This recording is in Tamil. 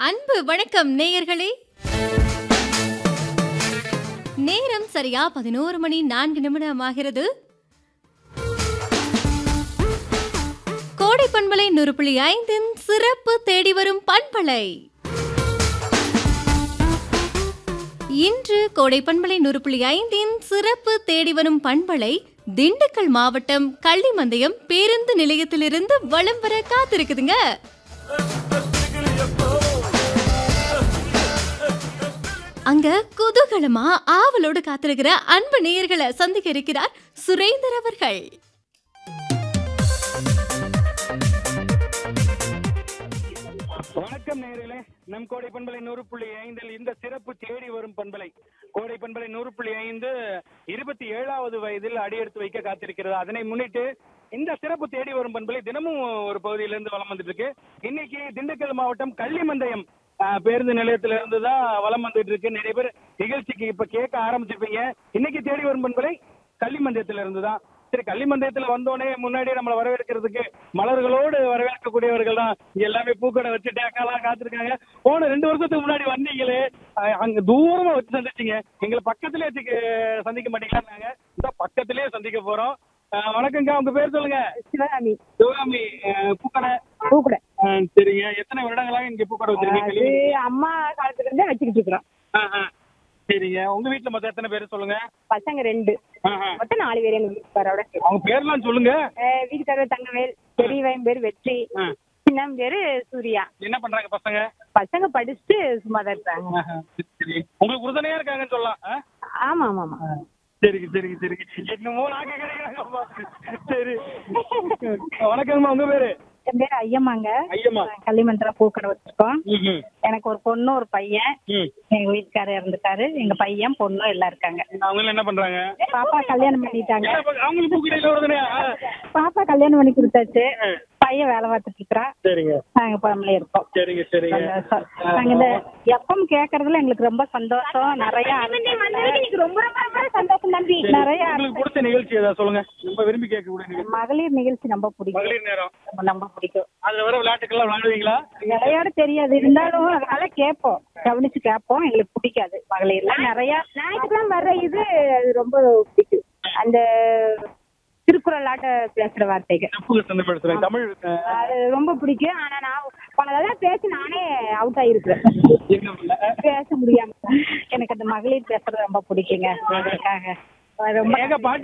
அன்பு வணக்கம் நேயர்களே நேரம் சரியா பதினோரு மணி நான்கு நிமிடம் ஆகிறது கோடை பண்பலை நூறு புள்ளி ஐந்தின் சிறப்பு தேடி வரும் பண்பலை இன்று கோடை பண்பலை நூறு புள்ளி ஐந்தின் சிறப்பு தேடி வரும் பண்பலை திண்டுக்கல் மாவட்டம் கள்ளிமந்தயம் பேருந்து நிலையத்திலிருந்து வலம் வர காத்திருக்குதுங்க அங்க குதூகலமா ஆவலோடு காத்திருக்கிற அன்பு நேயர்களை சந்திக்க இருக்கிறார் சுரேந்தர் அவர்கள் வணக்கம் நேயர்களே நம் கோடை பண்பலை நூறு புள்ளி ஐந்தில் இந்த சிறப்பு தேடி வரும் பண்பலை கோடை பண்பலை நூறு புள்ளி ஐந்து இருபத்தி ஏழாவது வயதில் அடியெடுத்து வைக்க காத்திருக்கிறது அதனை முன்னிட்டு இந்த சிறப்பு தேடி வரும் பண்பலை தினமும் ஒரு பகுதியிலிருந்து வலம் வந்துட்டு இருக்கு இன்னைக்கு திண்டுக்கல் மாவட்டம் கள்ளிமந்தயம் ஆஹ், பேருந்து நிலையத்தில இருந்து தான் வலம் வந்துட்டு இருக்கு நிறைய பேர் நிகழ்ச்சிக்கு இப்ப கேட்க ஆரம்பிச்சிருப்பீங்க இன்னைக்கு தேடி வரும் பண்பலை கள்ளிமந்தயத்துல இருந்து தான் சரி கள்ளிமந்தயத்துல வந்தோடனே முன்னாடியே நம்மளை வரவேற்கிறதுக்கு மலர்களோடு வரவேற்கக்கூடியவர்கள் தான் இங்க எல்லாமே பூக்கடை வச்சு டேக்காலாம் காத்திருக்காங்க போன ரெண்டு வருஷத்துக்கு முன்னாடி வந்தீங்களே அஹ் அங்க தூரமா வச்சு சந்திச்சீங்க எங்களை பக்கத்திலே வச்சு சந்திக்க மாட்டீங்களாங்க இந்த பக்கத்திலே சந்திக்க போறோம் அஹ் வணக்கங்க உங்க பேர் சொல்லுங்க சிவகாமி சிவகாமி அஹ் பூக்கடை பூக்குட அஹ் சரிங்க எத்தனை வருடங்களாக இங்க பூக்கடை அது வச்சிருக்கீங்க அம்மா காலத்துல இருந்தே வச்சுக்கிட்டு இருக்கிறோம் அஹ் அஹ். சரிங்க உங்க வீட்டுல மொத்தம் எத்தனை பேர் சொல்லுங்க பசங்க ரெண்டு அஹ் அஹ். மொத்தம் நாலு பேர் எங்க வீட்டுக்காரோட அவங்க பேர்லாம் சொல்லுங்க அஹ் வீட்டுக்காரர் தங்கவேல் பெரியவன் பேர் வெற்றி அஹ். சின்னம் பேரு சூர்யா என்ன பண்றாங்க பசங்க பசங்க படிச்சுட்டு சும்மா தான் இருக்காங்க ஆஹா, சரி, சரி. உங்களுக்கு உறுதுணையா இருக்காங்கன்னு சொல்லலாம் ஆ? ஆமா ஆமா ஆமா சரிங்க சரிங்க சரிங்க என்னமோ நாங்க கிடைக்கிறாங்கப்பா சரி வணக்கங்கம்மா உங்க பேரு என் பேர் ஐயம்மாங்க ஐயம்மா கள்ளிமந்திர பூக்கடை வச்சிருக்கோம் ம்ஹும். எனக்கு ஒரு பொண்ணு ஒரு பையன் ம். எங்க வீட்டுக்காரர் இருந்துட்டாரு எங்க பையன் பொண்ணு எல்லாம் இருக்காங்க அவங்க எல்லாம் என்ன பண்றாங்க பாப்பா கல்யாணம் பண்ணிட்டாங்க ஏன் இப்ப அவங்களுக்கு பூக்கடையில உறுதுணையா ஆ. பாப்பா கல்யாணம் பண்ணி கொடுத்தாச்சு பையன் வேலை பார்த்துட்டு இருக்கிறான் சரிங்க நாங்க ஃபேமிலியா இருக்கோம் சரிங்க சரிங்க சந்தோஷம். நாங்க இந்த எப்பம் கேக்குறதுல எங்களுக்கு ரொம்ப சந்தோஷம் நிறைய ரொம்ப ரொம்ப சந்தோஷம் தம்பி நிறைய உங்களுக்கு பிடிச்ச நிகழ்ச்சி ஏதாவது சொல்லுங்க ரொம்ப விரும்பி கேட்கக்கூடிய நிகழ்ச்சி மகளிர் நிகழ்ச்சி ரொம்ப பிடிக்கும் மகளிர் நேரம் ரொம்ப ரொம்ப பிடிக்கும் அதுல வர விளையாட்டுக்கெல்லாம் விளையாடுவீங்களா விளையாட தெரியாது இருந்தாலும் அதனால கேட்போம் கவனிச்சு கேட்போம் எங்களுக்கு பிடிக்காது மகளிர்ல நிறைய ஞாயிற்றுக்கிழமை வர்ற இது அது ரொம்ப பிடிக்கும் அந்த திருக்குறள் ஆட்ட பேசுற வார்த்தைகள் தப்புங்க சந்தை பேசுறேன் தமிழ் ஆ, அது ரொம்ப பிடிக்கும் ஆனா நான் பலதெல்லாம் பேசி நானே அவுட் ஆயிருக்கிறேன் எங்க உள்ள? பேச முடியாம எனக்கு அந்த மகளிர் பேசுறது ரொம்ப பிடிக்குங்க அதுக்காக ரொம்ப ஏங்க பாட்டு